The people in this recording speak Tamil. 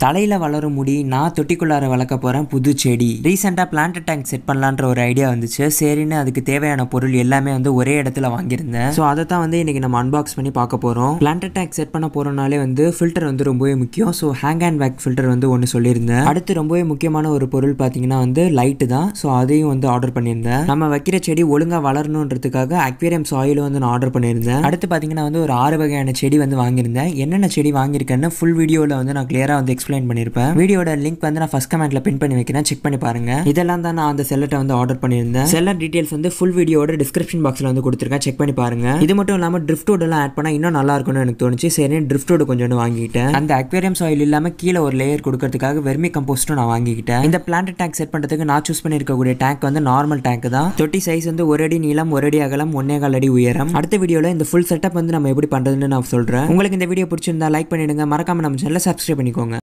தலையில வளரும் முடி நான் தொட்டிக்குள்ளார வளர்க்க போறேன் புது செடி ரீசெண்டாக பிளான்ட் டேங்க் செட் பண்ணலான்ற ஒரு ஐடியா வந்துச்சு சரின்னு அதுக்கு தேவையான பொருள் எல்லாமே வந்து ஒரே இடத்துல வாங்கியிருந்தேன் ஸோ அதை தான் வந்து இன்னைக்கு நம்ம அன்பாக்ஸ் பண்ணி பார்க்க போறோம் பிளான்ட் டேங்க் செட் பண்ண போறனாலே வந்து ஃபில்டர் வந்து ரொம்பவே முக்கியம் so hang and back filter வந்து ஒன்று சொல்லியிருந்தேன் அடுத்து ரொம்பவே முக்கியமான ஒரு பொருள் பார்த்தீங்கன்னா வந்து லைட்டு தான் ஸோ அதையும் வந்து ஆர்டர் பண்ணியிருந்தேன் நம்ம வைக்கிற செடி ஒழுங்காக வளரணுன்றதுக்காக அக்வேரியம் சாயிலும் வந்து நான் ஆர்டர் பண்ணியிருந்தேன் அடுத்து பார்த்தீங்கன்னா வந்து ஒரு ஆறு வகையான செடி வந்து வாங்கியிருந்தேன் என்னென்ன செடி வாங்கியிருக்கேன்னு ஃபுல் வீடியோவில் வந்து நான் கிளியராக வந்து எக்ஸ்பிளைன் பண்ணியிருப்பேன் வீடியோட லிங்க் வந்து நான் ஃபஸ்ட் கமெண்ட்ல பின் பண்ணி வைக்கிறேன் செக் பண்ணி பாருங்க இதெல்லாம் தான் நான் அந்த செல்லட்டை வந்து ஆர்டர் பண்ணியிருந்தேன் செல்லர் டீடைல்ஸ் வந்து ஃபுல் வீடியோட டிஸ்கிரிப்ஷன் பாக்ஸில் வந்து கொடுத்துருக்கேன் செக் பண்ணி பாருங்க இது மட்டும் இல்லாமல் ட்ரிஃப்ட் எல்லாம் ஆட் பண்ணால் இன்னும் நல்லா இருக்கும்னு எனக்கு தோணுச்சு சரி ட்ரிஃப்ட் கொஞ்சம் வாங்கிக்கிட்டேன் அந்த அக்வேரியம் சாயில் இல்லாமல் கீழே ஒரு லேயர் கொடுக்கறதுக்காக வெர்மி கம்போஸ்ட்டும் நான் வாங்கிக்கிட்டேன் இந்த பிளான்ட் டேங்க் செட் பண்ணுறதுக்கு நான் சூஸ் பண்ணியிருக்கக்கூடிய டேங்க் வந்து நார்மல் டேங்க் தான் தொட்டி சைஸ் வந்து ஒரு அடி நீளம் ஒரு அடி அகலம் ஒன்னே கால் அடி உயரம் அடுத்த வீடியோவில் இந்த ஃபுல் செட்டப் வந்து நம்ம எப்படி பண்ணுறதுன்னு நான் சொல்கிறேன் உங்களுக்கு இந்த வீடியோ பிடிச்சிருந்தா லைக் பண்ணிடுங்க மறக்காம நம்ம சேனலை சப்ஸ்கிரைப் பண்ணிக்கோங்க